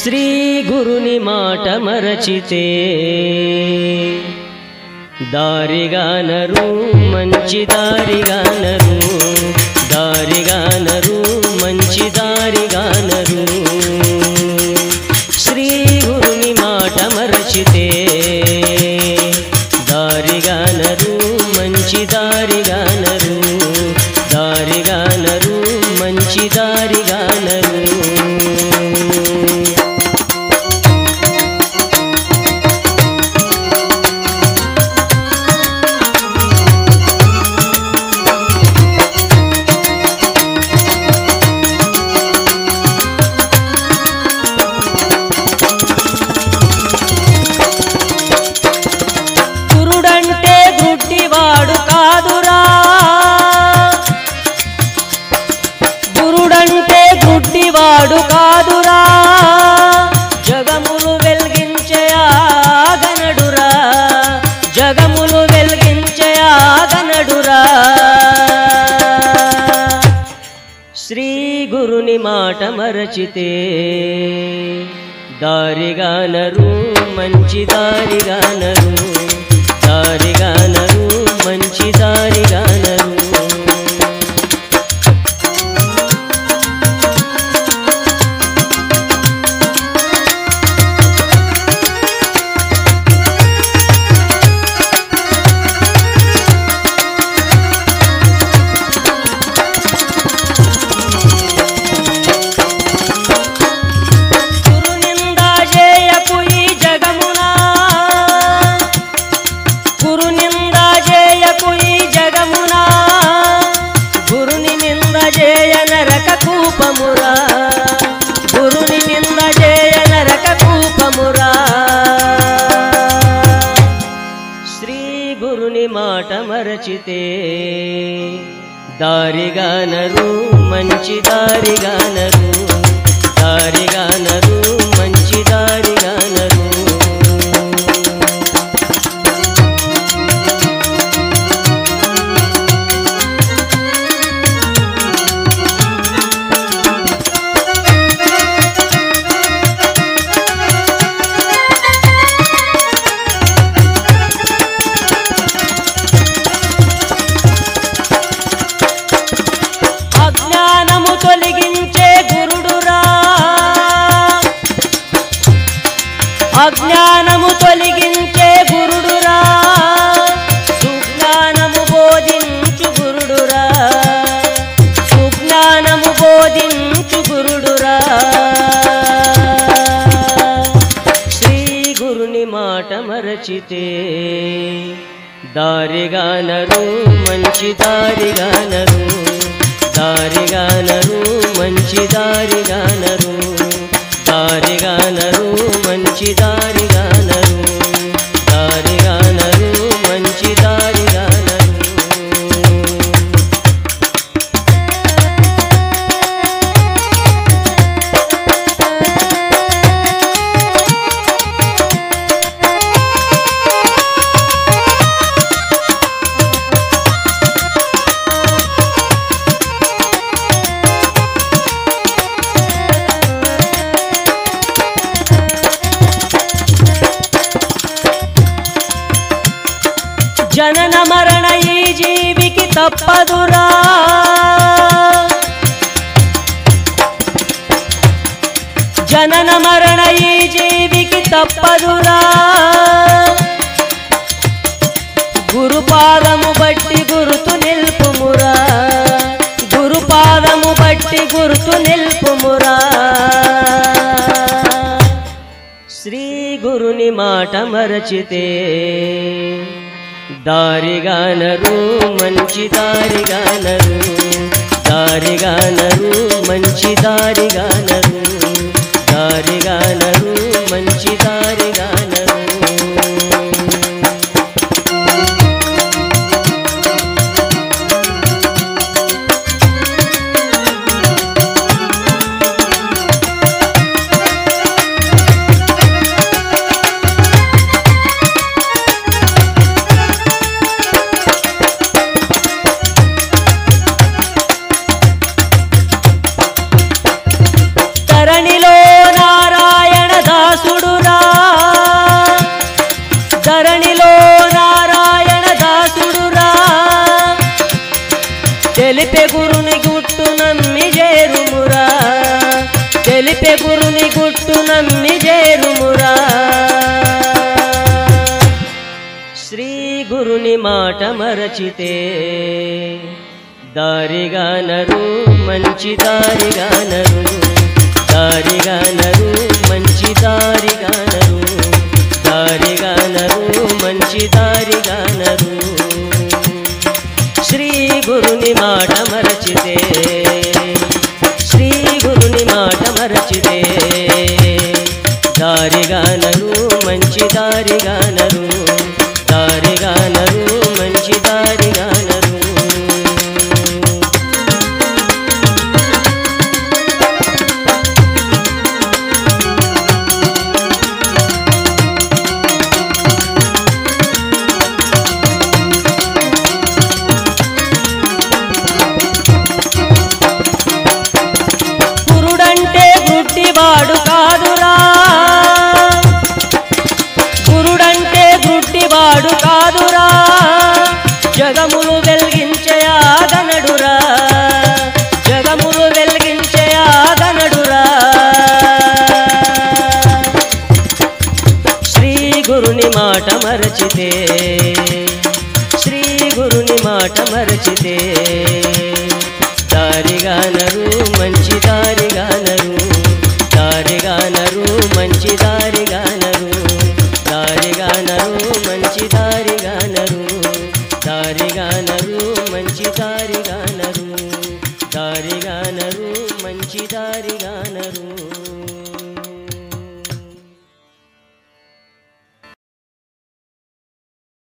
శ్రీ గురుని మాట మరచితే దారిగానరు మంచి దారిగానరు దారిగానరు మంచి దారిగానరు శ్రీ గురుని మాట మరచితే దారిగానరు మంచి దారిగానరు దారిగానరు మంచి దారిగానరు గురుడంటే గుడ్డివాడు కాదురా గురుడంటే గుడ్డివాడు కాదురా జగములు వెలిగించే ఆగనడురా జగములు వెలిగించే ఆగనడురా శ్రీ గురుని మాట మరచితే దారిగానరు మంచి దారిగానరు దారిగానరు మంచి దారిగానరు గురు నిందా చేయకు ఈ జగమునా గురు నిందా చేయకు ఈ జగమునా గురుని నింద చేయ నరక కూపమురా గురుని నింద చేయ నరక కూపమురా శ్రీ గురుని మాట మరచితే దారిగానరు మంచి దారిగానరు దారిగానరు మంచి దారిగానరు అజ్ఞానము తొలగించే గురుడురా అజ్ఞానము తొలగించే గురుడురా సుజ్ఞానము బోధించు గురుడురా సుజ్ఞానము బోధించు గురుడురా శ్రీ గురుని మాట మరచితే దారిగానరు మంచి దారిగానరు దారిగానరు మంచి దారిగానరు దారిగానరు మంచి దారిగానరు దారిగానరు మంచి దారిగానరు జనన మరణ ఈ జీవికి తప్పదురా జనన మరణ ఈ జీవికి తప్పదురా గురుపాదము బట్టి గురుతు నిల్పుమురా గురుపాదము బట్టి గురుతు నిల్పుమురా శ్రీ గురుని మాట మరచితే దారిగానరు మంచి దారిగానరు దారిగానరు మంచి దారిగానరు దారిగానరు మంచి దారిగానరు ధరణిలో నారాయణ తెలిపే గురుని గుట్టు నమ్మి చేరుమురా తెలిపే గురుని గుట్టు నమ్మి చేరుమురా శ్రీ గురుని మాట మరచితే దారిగానరు మంచి దారిగానరు దారిగానరు మంచి దారిగానరు దారిగానరు మంచి దారిగానరు శ్రీ గురుని మాట మరచితే శ్రీ గురుని మాట మరచితే దారిగానరు మంచి దారిగానరు దారిగానరు మంచి దారిగానరు గురుడంటే గుడ్డివాడు కాదురా గురుడంటే గుడ్డివాడు కాదురా జగములు వెలిగించే ఆగనడురా జగములు వెలిగించే ఆగనడురా శ్రీ గురుని మాట మరచితే శ్రీ గురుని మాట మరచితే దారిగానరు మంచి దారిగానరు దారిగానరు మంచి దారిగానరు దారిగానరు మంచి దారిగానరు దారిగానరు మంచి దారిగానరు దారిగానరు మంచి దారిగానరు